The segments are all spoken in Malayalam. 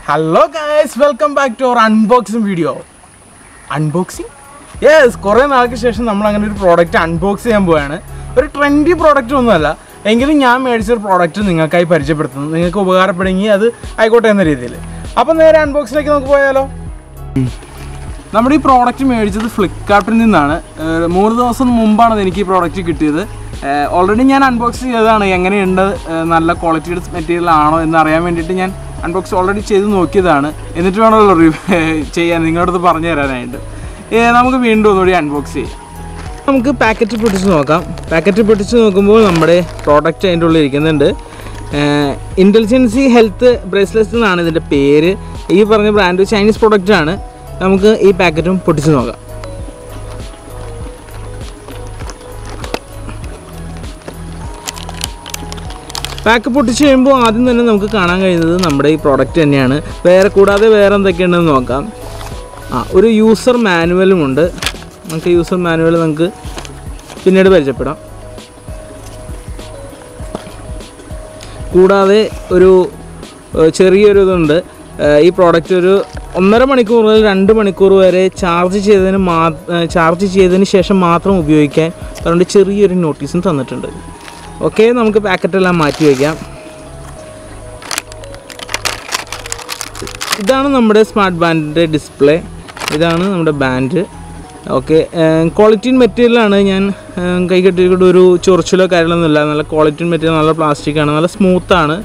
hello guys welcome back to our unboxing video unboxing yes കുറേ നാൾക്ക് ശേഷം നമ്മൾ അങ്ങനെ ഒരു പ്രോഡക്റ്റ് അൺബോക്സ് ചെയ്യാൻ പോവുകയാണ് ഒരു ട്രെൻഡി പ്രോഡക്റ്റ് ഒന്നുമല്ല എങ്കിലും ഞാൻ മേടിച്ചൊരു പ്രോഡക്റ്റ് നിങ്ങൾക്കായി പരിചയപ്പെടുത്തുന്നു നിങ്ങൾക്ക് ഉപകാരപ്പെടുമെങ്കിൽ അത് ആയിക്കോട്ടെ എന്ന രീതിയിൽ അപ്പം നേരെ അൺബോക്സിലേക്ക് നമുക്ക് പോയാലോ നമ്മുടെ ഈ പ്രോഡക്റ്റ് മേടിച്ചത് ഫ്ലിപ്കാർട്ടിൽ നിന്നാണ് ഏഹ് മൂന്ന് ദിവസം മുമ്പാണ് എനിക്ക് ഈ പ്രോഡക്റ്റ് കിട്ടിയത് ഓൾറെഡി ഞാൻ അൺബോക്സ് ചെയ്തതാണ് എങ്ങനെയുണ്ട് ഏഹ് നല്ല ക്വാളിറ്റിയുടെ മെറ്റീരിയൽ ആണോ എന്ന് അറിയാൻ വേണ്ടിയിട്ട് ഞാൻ അൺബോക്സ് ഓൾറെഡി ചെയ്ത് നോക്കിയതാണ് എന്നിട്ട് വേണമല്ലോ റിവ്യൂ ചെയ്യാൻ നിങ്ങളടുത്ത് പറഞ്ഞു തരാനായിട്ട് ഏഹ് നമുക്ക് വീണ്ടും ഒന്നുകൂടി അൺബോക്സ് ചെയ്യാം നമുക്ക് പാക്കറ്റ് പൊട്ടിച്ച് നോക്കാം പാക്കറ്റ് പൊട്ടിച്ച് നോക്കുമ്പോൾ നമ്മുടെ പ്രോഡക്റ്റ് അതിൻ്റെ ഉള്ളിൽ ഇരിക്കുന്നുണ്ട് ഇൻ്റലിജൻസി ഹെൽത്ത് ബ്രേസ്ലെറ്റ്സ് എന്നാണ് ഇതിൻ്റെ പേര് ഈ പറഞ്ഞ ബ്രാൻഡ് ചൈനീസ് പ്രോഡക്റ്റ് ആണ് നമുക്ക് ഈ പാക്കറ്റും പൊട്ടിച്ച് നോക്കാം പാക്ക് പൊട്ടിച്ച് കഴിയുമ്പോൾ ആദ്യം തന്നെ നമുക്ക് കാണാൻ കഴിയുന്നത് നമ്മുടെ ഈ പ്രോഡക്റ്റ് തന്നെയാണ് വേറെ കൂടാതെ വേറെ എന്തൊക്കെയുണ്ടെന്ന് നോക്കാം ആ ഒരു യൂസർ മാനുവലും ഉണ്ട് നമുക്ക് യൂസർ മാനുവൽ നമുക്ക് പിന്നീട് പരിചയപ്പെടാം കൂടാതെ ഒരു ഏഹ്, ചെറിയൊരു ഇതുണ്ട് ഏഹ്, ഈ പ്രോഡക്റ്റ് ഒരു ഒന്നര മണിക്കൂർ മുതൽ രണ്ട് മണിക്കൂർ വരെ ചാർജ് ചെയ്തതിന് മാ ചാർജ് ചെയ്തതിന് ശേഷം മാത്രം ഉപയോഗിക്കാൻ അതുകൊണ്ട് ചെറിയൊരു നോട്ടീസും തന്നിട്ടുണ്ട് ഓക്കെ നമുക്ക് പാക്കറ്റെല്ലാം മാറ്റി വയ്ക്കാം ഇതാണ് നമ്മുടെ സ്മാർട്ട് ബാൻഡിൻ്റെ ഡിസ്പ്ലേ ഇതാണ് നമ്മുടെ ബാൻഡ് ഓക്കെ ക്വാളിറ്റി മെറ്റീരിയലാണ് ഞാൻ ഏഹ്, കൈ കെട്ടിയിട്ട് ഒരു ചൊറിച്ചിലോ കാര്യങ്ങളൊന്നുമില്ല നല്ല ക്വാളിറ്റി മെറ്റീരിയൽ നല്ല പ്ലാസ്റ്റിക്കാണ് നല്ല സ്മൂത്താണ്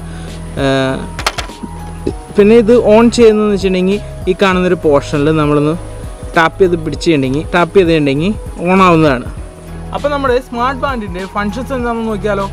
പിന്നെ ഇത് ഓൺ ചെയ്യുന്നതെന്ന് വെച്ചിട്ടുണ്ടെങ്കിൽ ഈ കാണുന്നൊരു പോർഷനിൽ നമ്മളൊന്ന് ടാപ്പ് ചെയ്ത് പിടിച്ചിട്ടുണ്ടെങ്കിൽ ടാപ്പ് ചെയ്തിട്ടുണ്ടെങ്കിൽ ഓൺ ആവുന്നതാണ് അപ്പോൾ നമ്മുടെ സ്മാർട്ട് ബാൻഡിൻ്റെ ഫങ്ഷൻസ് എന്താണെന്ന് നോക്കിയാലോ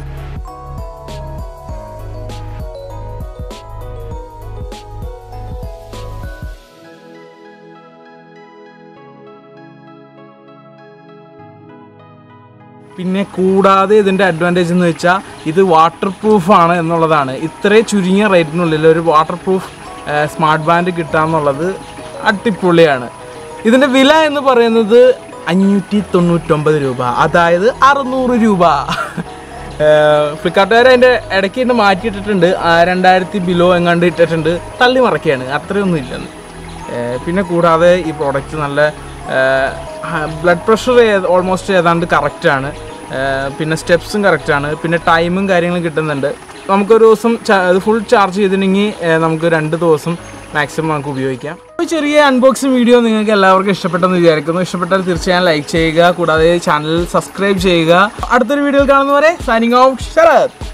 പിന്നെ കൂടാതെ ഇതിൻ്റെ അഡ്വാൻറ്റേജ് എന്ന് വെച്ചാൽ ഇത് വാട്ടർ പ്രൂഫാണ് എന്നുള്ളതാണ് ഇത്രയും ചുരുങ്ങിയ റേറ്റിനുള്ളിൽ ഒരു വാട്ടർ പ്രൂഫ് സ്മാർട്ട് ബാൻഡ് കിട്ടാന്നുള്ളത് അടിപൊളിയാണ് ഇതിൻ്റെ വില എന്ന് പറയുന്നത് അഞ്ഞൂറ്റി തൊണ്ണൂറ്റൊമ്പത് രൂപ അതായത് അറുന്നൂറ് രൂപ ഫ്ലിപ്കാർട്ടുകാർ അതിൻ്റെ ഇടയ്ക്ക് ഇട്ട് മാറ്റിയിട്ടിട്ടുണ്ട് ആ, രണ്ടായിരത്തി ബിലോ എങ്ങാണ്ട് ഇട്ടിട്ടുണ്ട് തള്ളി മറക്കുകയാണ് അത്രയൊന്നും ഇല്ലെന്ന് ഏഹ് പിന്നെ കൂടാതെ ഈ പ്രോഡക്റ്റ് നല്ല ബ്ലഡ് പ്രഷർ ഓൾമോസ്റ്റ് ഏതാണ്ട് കറക്റ്റാണ് പിന്നെ സ്റ്റെപ്സും കറക്റ്റാണ് പിന്നെ ടൈമും കാര്യങ്ങളും കിട്ടുന്നുണ്ട് നമുക്കൊരു ദിവസം ചാ- ഇത് ഫുൾ ചാർജ് ചെയ്തിട്ടുണ്ടെങ്കിൽ ഏഹ് നമുക്ക് രണ്ട് ദിവസം മാക്സിമം നമുക്ക് ഉപയോഗിക്കാം ഒരു ചെറിയ അൺബോക്സിങ് വീഡിയോ നിങ്ങൾക്ക് എല്ലാവർക്കും ഇഷ്ടപ്പെട്ടെന്ന് വിചാരിക്കുന്നു ഇഷ്ടപ്പെട്ടാൽ തീർച്ചയായും ലൈക്ക് ചെയ്യുക കൂടാതെ ചാനൽ സബ്സ്ക്രൈബ് ചെയ്യുക അടുത്തൊരു വീഡിയോയിൽ കാണുന്നവരെ സൈനിങ് ഔട്ട് ശരത്